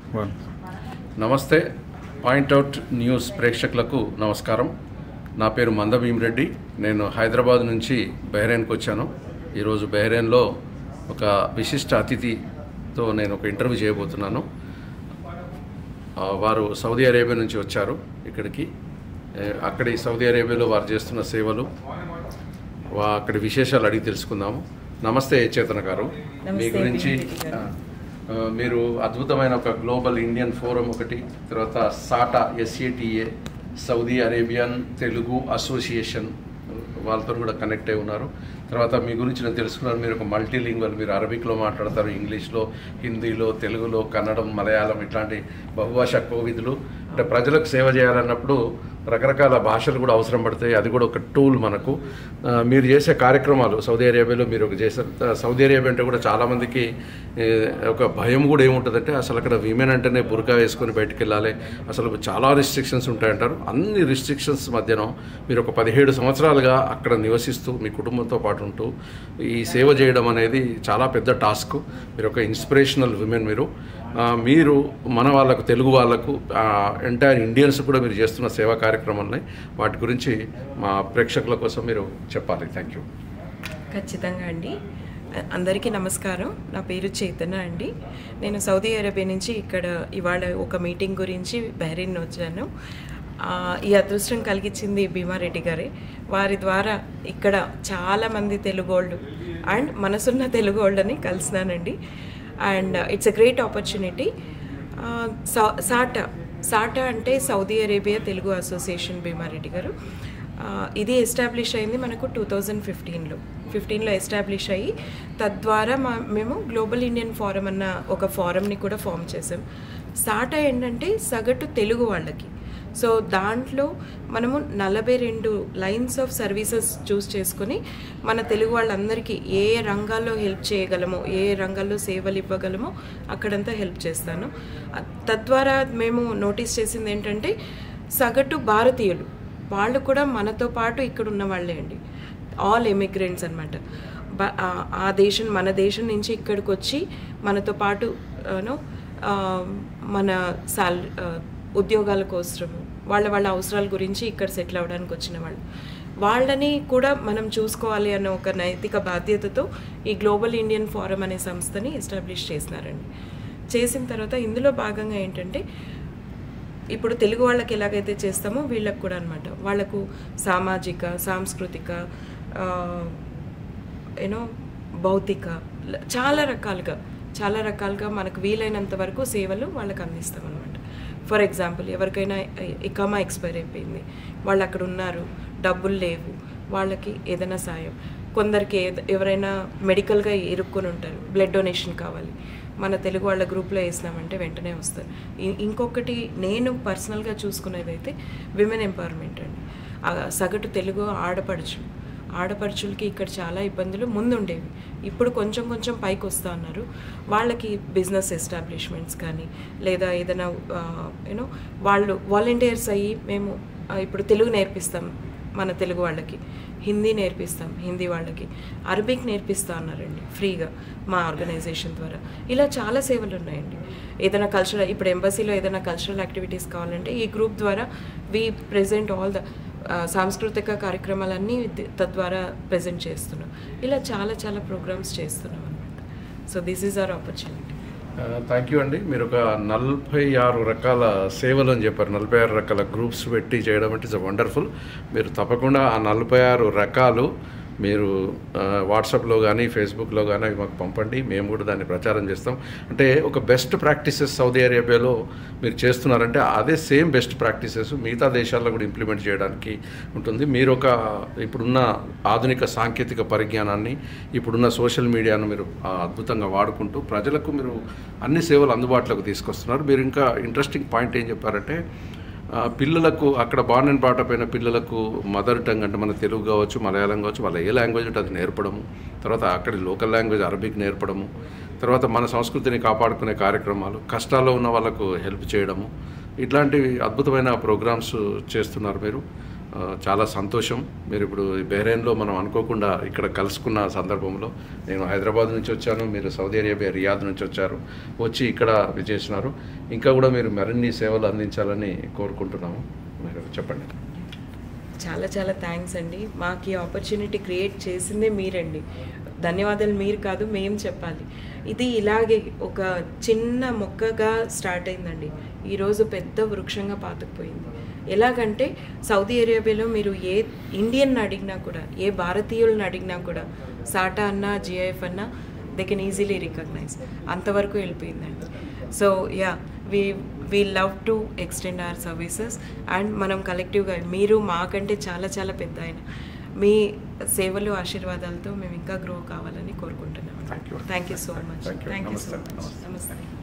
One నమస్తే point out news ప్రేక్షకులకు నమస్కారం నా పేరు మందభీమ్ రెడ్డి నేను హైదరాబాద్ నుంచి బహ్రెయిన్కి వచ్చాను ఈరోజు బహ్రెయిన్లో ఒక విశిష్ట అతిథితో నేను ఒక ఇంటర్వ్యూ చేయబోతున్నాను ఆ, వారు సౌదీ అరేబియా నుంచి వచ్చారు ఇక్కడికి ఏ, అక్కడి సౌదీ అరేబియాలో వారు చేస్తున్న సేవలు వా అక్కడి విశేషాలు అడిగి తెలుసుకుందాము నమస్తే చేతన గారు మీ నమస్తే, గురించి భీమిరెడ్డి గారు. ఆ, ఆ, మీరు అద్భుతమైన ఒక గ్లోబల్ ఇండియన్ ఫోరం ఒకటి తర్వాత SATA S A T A Saudi Arabian Telugu association వాళ్ళతో కూడా కనెక్ట్ అయి ఉన్నారు తర్వాత మీ గురించి నేను తెలుసుకున్నాను మీరు ఒక మల్టీలింగ్వల్ మీరు అరబిక్లో మాట్లాడతారు ఇంగ్లీష్లో హిందీలో తెలుగులో కన్నడం మలయాళం ఇట్లాంటి బహుభాషా కోవిదులు అంటే ప్రజలకు సేవ చేయాలన్నప్పుడు రకరకాల భాషలు కూడా అవసరం పడతాయి అది కూడా ఒక టూల్ మనకు ఆ, మీరు చేసే కార్యక్రమాలు సౌదీ అరేబియాలో మీరు ఒక చేశారు ఆ, సౌదీ అరేబియా అంటే కూడా చాలామందికి ఏ, ఒక భయం కూడా ఏముంటుందంటే అసలు అక్కడ విమెన్ అంటేనే బురకా వేసుకొని బయటికి వెళ్ళాలి అసలు చాలా రిస్ట్రిక్షన్స్ ఉంటాయంటారు అన్ని రిస్ట్రిక్షన్స్ మధ్యన మీరు ఒక పదిహేడు సంవత్సరాలుగా అక్కడ నివసిస్తూ మీ కుటుంబంతో పాటు ఉంటూ ఈ సేవ చేయడం అనేది చాలా పెద్ద టాస్క్ మీరు ఒక ఇన్స్పిరేషనల్ విమెన్ మీరు ఆ, మీరు మన వాళ్ళకు తెలుగు వాళ్ళకు ఎంటైర్ ఇండియన్స్ కూడా మీరు చేస్తున్న సేవా కార్యక్రమాలని వాటి గురించి మా ప్రేక్షకుల కోసం మీరు చెప్పాలి థ్యాంక్ యూ ఖచ్చితంగా అండి అందరికీ నమస్కారం నా పేరు చైతన్య అండి నేను సౌదీ అరేబియా నుంచి ఇక్కడ ఇవాళ ఒక మీటింగ్ గురించి బహ్రెయిన్ వచ్చాను ఆ, ఈ అదృష్టం కలిగించింది భీమారెడ్డి గారే వారి ద్వారా ఇక్కడ చాలామంది తెలుగోళ్ళు అండ్ మనసున్న తెలుగోళ్ళని కలిసినానండి and it's a great opportunity SATA SATA అంటే Saudi Arabia Telugu association Bheema Reddy గారు ఆ, ఇది ఎస్టాబ్లిష్ అయింది మనకు టూ థౌజండ్ ఫిఫ్టీన్లో ఫిఫ్టీన్లో ఎస్టాబ్లిష్ అయ్యి తద్వారా మా మేము గ్లోబల్ ఇండియన్ ఫారం అన్న ఒక ఫారంని కూడా ఫామ్ చేసాం సాటా ఏంటంటే సగటు తెలుగు వాళ్ళకి సో దాంట్లో మనము నలభై రెండు లైన్స్ ఆఫ్ సర్వీసెస్ చూస్ చేసుకొని మన తెలుగు వాళ్ళందరికీ ఏ ఏ రంగాల్లో హెల్ప్ చేయగలమో ఏ ఏ రంగాల్లో సేవలు ఇవ్వగలమో అక్కడంతా హెల్ప్ చేస్తాను అ- తద్వారా మేము నోటీస్ చేసింది ఏంటంటే సగటు భారతీయులు వాళ్ళు కూడా మనతో పాటు ఇక్కడ ఉన్న వాళ్ళే అండి ఆల్ ఎమిగ్రెంట్స్ అనమాట ఆ దేశం మన దేశం నుంచి ఇక్కడికి వచ్చి మనతో పాటు యూనో మన సాల్ ఉద్యోగాల కోసము వాళ్ళ వాళ్ళ అవసరాల గురించి ఇక్కడ సెటిల్ అవ్వడానికి వచ్చిన వాళ్ళు వాళ్ళని కూడా మనం చూసుకోవాలి అన్న ఒక నైతిక బాధ్యతతో ఈ గ్లోబల్ ఇండియన్ ఫోరం అనే సంస్థని ఎస్టాబ్లిష్ చేసినారండి చేసిన తర్వాత ఇందులో భాగంగా ఏంటంటే ఇప్పుడు తెలుగు వాళ్ళకి ఎలాగైతే చేస్తామో వీళ్ళకి కూడా అనమాట వాళ్ళకు సామాజిక సాంస్కృతిక యూనో భౌతిక ల- చాలా రకాలుగా చాలా రకాలుగా మనకు వీలైనంత వరకు సేవలు వాళ్ళకి అందిస్తాం అనమాట ఫర్ ఎగ్జాంపుల్ ఎవరికైనా ఇకామా ఎక్స్పైర్ అయిపోయింది వాళ్ళు అక్కడ ఉన్నారు డబ్బులు లేవు వాళ్ళకి ఏదైనా సాయం కొందరికి ఏద- ఎవరైనా మెడికల్గా ఇరుక్కొని ఉంటారు బ్లడ్ డొనేషన్ కావాలి మన తెలుగు వాళ్ళ గ్రూప్లో వేసినామంటే వెంటనే వస్తారు ఇ- ఇంకొకటి నేను పర్సనల్గా చూసుకునేది అయితే విమెన్ ఎంపవర్మెంట్ అండి ఆ సగటు తెలుగు ఆడపడుచు ఆడపడుచులకి ఇక్కడ చాలా ఇబ్బందులు ముందుండేవి ఇప్పుడు కొంచెం కొంచెం పైకి వస్తూ ఉన్నారు వాళ్ళకి బిజినెస్ ఎస్టాబ్లిష్మెంట్స్ కానీ లేదా ఏదైనా యూనో వాళ్ళు వాలంటీర్స్ అయ్యి మేము ఆ, ఇప్పుడు తెలుగు నేర్పిస్తాం మన తెలుగు వాళ్ళకి హిందీ నేర్పిస్తాం హిందీ వాళ్ళకి అరబిక్ నేర్పిస్తా అన్నారండి ఫ్రీగా మా ఆర్గనైజేషన్ ద్వారా ఇలా చాలా సేవలు ఉన్నాయండి ఏదైనా కల్చరల్ ఇప్పుడు ఎంబసీలో ఏదైనా కల్చరల్ యాక్టివిటీస్ కావాలంటే ఈ గ్రూప్ ద్వారా వి ప్రెజెంట్ ఆల్ ద సాంస్కృతిక కార్యక్రమాలన్నీ ది- తద్వారా ప్రజెంట్ చేస్తున్నాం ఇలా చాలా చాలా ప్రోగ్రామ్స్ చేస్తున్నాం అనమాట so this is our opportunity thank you అండి మీరు ఒక నలభై ఆరు రకాల సేవలు అని చెప్పారు నలభై ఆరు రకాల గ్రూప్స్ పెట్టి చేయడం అంటే ఇట్స్ వండర్ఫుల్ మీరు తప్పకుండా ఆ నలభై ఆరు రకాలు మీరు ఆ, వాట్సాప్లో కానీ ఫేస్బుక్లో కానీ అవి మాకు పంపండి మేము కూడా దాన్ని ప్రచారం చేస్తాం అంటే ఒక బెస్ట్ ప్రాక్టీసెస్ సౌదీ అరేబియాలో మీరు చేస్తున్నారంటే అదే సేమ్ బెస్ట్ ప్రాక్టీసెస్ మిగతా దేశాల్లో కూడా ఇంప్లిమెంట్ చేయడానికి ఉంటుంది మీరు ఒక ఇప్పుడున్న ఆధునిక సాంకేతిక పరిజ్ఞానాన్ని ఇప్పుడున్న సోషల్ మీడియాను మీరు ఆ, అద్భుతంగా వాడుకుంటూ ప్రజలకు మీరు అన్ని సేవలు అందుబాటులోకి తీసుకొస్తున్నారు మీరు ఇంకా ఇంట్రెస్టింగ్ పాయింట్ ఏం చెప్పారంటే ఆ, పిల్లలకు అక్కడ బార్న్ అండ్ బాటప్ అయిన పిల్లలకు మదర్ టంగ్ అంటే మన తెలుగు కావచ్చు మలయాళం కావచ్చు వాళ్ళ ఏ లాంగ్వేజ్ ఉంటే అది నేర్పడము తర్వాత అక్కడి లోకల్ లాంగ్వేజ్ అరబిక్ నేర్పడము తర్వాత మన సంస్కృతిని కాపాడుకునే కార్యక్రమాలు కష్టాల్లో ఉన్న వాళ్ళకు హెల్ప్ చేయడము ఇట్లాంటివి అద్భుతమైన ప్రోగ్రామ్స్ చేస్తున్నారు మీరు ఆ, ఆ, చాలా సంతోషం మీరు ఇప్పుడు బెహ్రెయిన్లో మనం అనుకోకుండా ఇక్కడ కలుసుకున్న సందర్భంలో నేను హైదరాబాద్ నుంచి వచ్చాను మీరు సౌదీ అరేబియా రియాద్ నుంచి వచ్చారు వచ్చి ఇక్కడ విజేసినారు ఇంకా కూడా మీరు మరిన్ని సేవలు అందించాలని కోరుకుంటున్నాము మీరు చెప్పండి చాలా చాలా థ్యాంక్స్ అండి మాకు ఈ ఆపర్చునిటీ క్రియేట్ చేసిందే మీరండి ధన్యవాదాలు మీరు కాదు మేం చెప్పాలి ఇది ఇలాగే ఒక చిన్న మొక్కగా స్టార్ట్ అయిందండి ఈరోజు పెద్ద వృక్షంగా పాతుకుపోయింది ఎలాగంటే సౌదీ అరేబియాలో మీరు ఏ ఇండియన్ అడిగినా కూడా ఏ భారతీయులను అడిగినా కూడా సాటా అన్నా జిఐఎఫ్ అన్నా దే కెన్ ఈజీలీ రికగ్నైజ్ అంతవరకు వెళ్ళిపోయిందండి so ya we we love to extend our services and మనం కలెక్టివ్గా మీరు మాకంటే చాలా చాలా పెద్ద ఆయన మీ సేవలు ఆశీర్వాదాలతో మేము ఇంకా గ్రో కావాలని కోరుకుంటున్నాం Thank you. Thank you so much Thank you. Thank you so నమస్తే. మచ్ నమస్తే